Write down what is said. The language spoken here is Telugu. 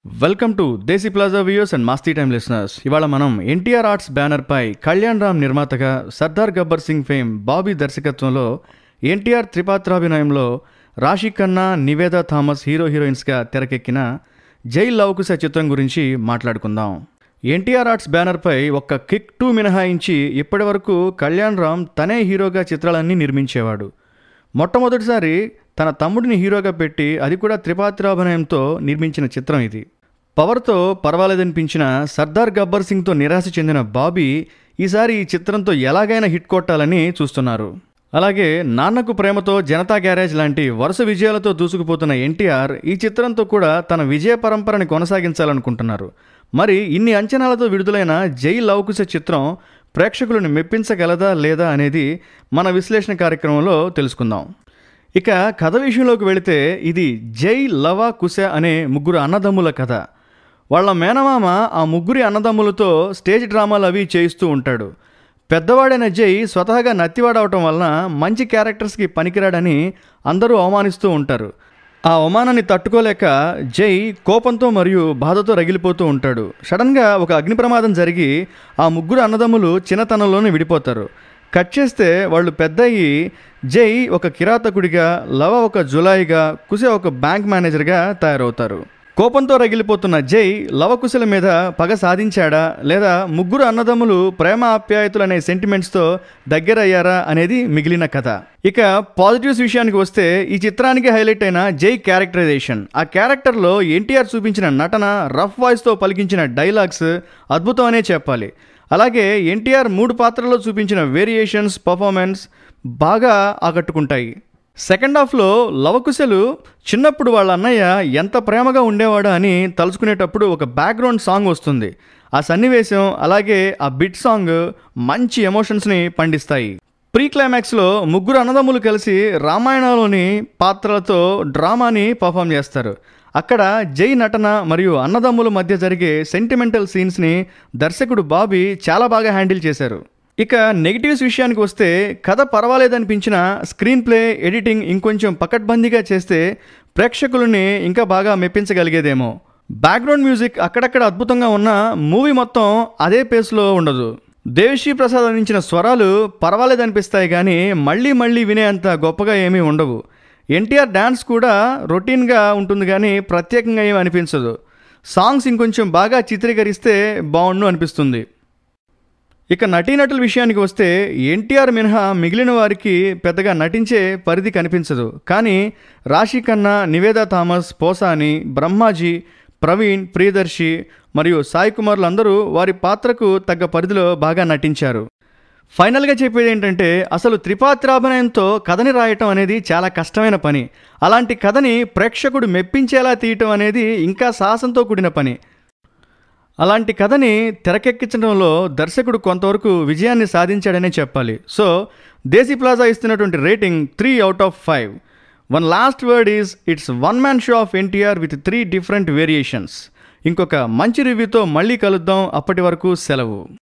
welcome to Desi Plaza viewers and masti time listeners ఇవాళ మనం ఎన్టీఆర్ ఆర్ట్స్ బ్యానర్పై కళ్యాణ్ రామ్ నిర్మాతగా సర్దార్ గబ్బర్ సింగ్ ఫేమ్ బాబీ దర్శకత్వంలో ఎన్టీఆర్ త్రిపాత్రాభినయంలో రాశి ఖన్నా నివేదా థామస్ హీరో హీరోయిన్స్గా తెరకెక్కిన జై లవకుశ చిత్రం గురించి మాట్లాడుకుందాం ఎన్టీఆర్ ఆర్ట్స్ బ్యానర్పై ఒక్క కిక్ టూ మినహాయించి ఇప్పటివరకు కళ్యాణ్ రామ్ తనే హీరోగా చిత్రాలన్నీ నిర్మించేవాడు మొట్టమొదటిసారి తన తమ్ముడిని హీరోగా పెట్టి అది కూడా త్రిపాత్రాభినయంతో నిర్మించిన చిత్రం ఇది పవర్తో పర్వాలేదనిపించిన సర్దార్ గబ్బర్ సింగ్తో నిరాశ చెందిన బాబీ ఈసారి ఈ చిత్రంతో ఎలాగైనా హిట్ కొట్టాలని చూస్తున్నారు అలాగే నాన్నకు ప్రేమతో జనతా గ్యారేజ్ లాంటి వరుస విజయాలతో దూసుకుపోతున్న ఎన్టీఆర్ ఈ చిత్రంతో కూడా తన విజయ పరంపరని కొనసాగించాలనుకుంటున్నారు మరి ఇన్ని అంచనాలతో విడుదలైన జై లవకుశ చిత్రం ప్రేక్షకులను మెప్పించగలదా లేదా అనేది మన విశ్లేషణ కార్యక్రమంలో తెలుసుకుందాం ఇక కథ విషయంలోకి వెళితే ఇది జై లవ కుశ అనే ముగ్గురు అన్నదమ్ముల కథ వాళ్ళ మేనమామ ఆ ముగ్గురి అన్నదమ్ములతో స్టేజ్ డ్రామాలు అవి చేయిస్తూ ఉంటాడు పెద్దవాడైన జై స్వతహాగా నత్తివాడవటం వలన మంచి క్యారెక్టర్స్కి పనికిరాడని అందరూ అవమానిస్తూ ఉంటారు ఆ అవమానాన్ని తట్టుకోలేక జై కోపంతో మరియు బాధతో రగిలిపోతూ ఉంటాడు సడన్గా ఒక అగ్ని ప్రమాదం జరిగి ఆ ముగ్గురు అన్నదమ్ములు చిన్నతనంలోనే విడిపోతారు కట్ చేస్తే వాళ్ళు పెద్దయి జై ఒక కిరాతకుడిగా లవ ఒక జులాయిగా కుశ ఒక బ్యాంక్ మేనేజర్గా తయారవుతారు కోపంతో రగిలిపోతున్న జై లవకుశల మీద పగ సాధించాడా లేదా ముగ్గురు అన్నదమ్ములు ప్రేమ ఆప్యాయతలు అనే సెంటిమెంట్స్తో దగ్గరయ్యారా అనేది మిగిలిన కథ ఇక పాజిటివ్స్ విషయానికి వస్తే ఈ చిత్రానికి హైలైట్ అయిన జై క్యారెక్టరైజేషన్ ఆ క్యారెక్టర్లో ఎన్టీఆర్ చూపించిన నటన రఫ్ వాయిస్తో పలికించిన డైలాగ్స్ అద్భుతం అనే చెప్పాలి అలాగే ఎన్టీఆర్ మూడు పాత్రల్లో చూపించిన వేరియేషన్స్ పర్ఫార్మెన్స్ బాగా ఆకట్టుకుంటాయి సెకండ్ హాఫ్లో లవకుశలు చిన్నప్పుడు వాళ్ళ అన్నయ్య ఎంత ప్రేమగా ఉండేవాడు అని తలుచుకునేటప్పుడు ఒక బ్యాక్గ్రౌండ్ సాంగ్ వస్తుంది ఆ సన్నివేశం అలాగే ఆ బిట్ సాంగ్ మంచి ఎమోషన్స్ని పండిస్తాయి ప్రీ క్లైమాక్స్లో ముగ్గురు అన్నదమ్ములు కలిసి రామాయణంలోని పాత్రలతో డ్రామాని పర్ఫామ్ చేస్తారు అక్కడ జై నటన మరియు అన్నదమ్ముల మధ్య జరిగే సెంటిమెంటల్ సీన్స్ని దర్శకుడు బాబీ చాలా బాగా హ్యాండిల్ చేశారు ఇక నెగిటివ్స్ విషయానికి వస్తే కథ పర్వాలేదనిపించిన స్క్రీన్ ప్లే ఎడిటింగ్ ఇంకొంచెం పకడ్బందీగా చేస్తే ప్రేక్షకులని ఇంకా బాగా మెప్పించగలిగేదేమో బ్యాక్గ్రౌండ్ మ్యూజిక్ అక్కడక్కడ అద్భుతంగా ఉన్న మూవీ మొత్తం అదే పేస్లో ఉండదు దేవిశ్రీ ప్రసాద్ అందించిన స్వరాలు పర్వాలేదనిపిస్తాయి కానీ మళ్ళీ మళ్ళీ వినేంత గొప్పగా ఏమీ ఉండవు ఎన్టీఆర్ డ్యాన్స్ కూడా రొటీన్గా ఉంటుంది కానీ ప్రత్యేకంగా ఏమి అనిపించదు సాంగ్స్ ఇంకొంచెం బాగా చిత్రీకరిస్తే బాగుండు అనిపిస్తుంది ఇక నటీనటుల విషయానికి వస్తే ఎన్టీఆర్ మినహా మిగిలిన వారికి పెద్దగా నటించే పరిధి కనిపించదు కానీ రాశి ఖన్నా నివేదా థామస్ పోసాని బ్రహ్మాజీ ప్రవీణ్ ప్రియదర్శి మరియు సాయి కుమార్లు అందరూ వారి పాత్రకు తగ్గ పరిధిలో బాగా నటించారు ఫైనల్గా చెప్పేది ఏంటంటే అసలు త్రిపాత్రాభినయంతో కథని రాయటం అనేది చాలా కష్టమైన పని అలాంటి కథని ప్రేక్షకుడు మెప్పించేలా తీయటం అనేది ఇంకా సాహసంతో కూడిన పని అలాంటి కథని తెరకెక్కించడంలో దర్శకుడు కొంతవరకు విజయాన్ని సాధించాడనే చెప్పాలి సో దేశీ ప్లాజా ఇస్తున్నటువంటి rating three out of five one last word is it's one man show of NTR with three different variations ఇంకొక మంచి రివ్యూతో మళ్ళీ కలుద్దాం అప్పటి వరకు సెలవు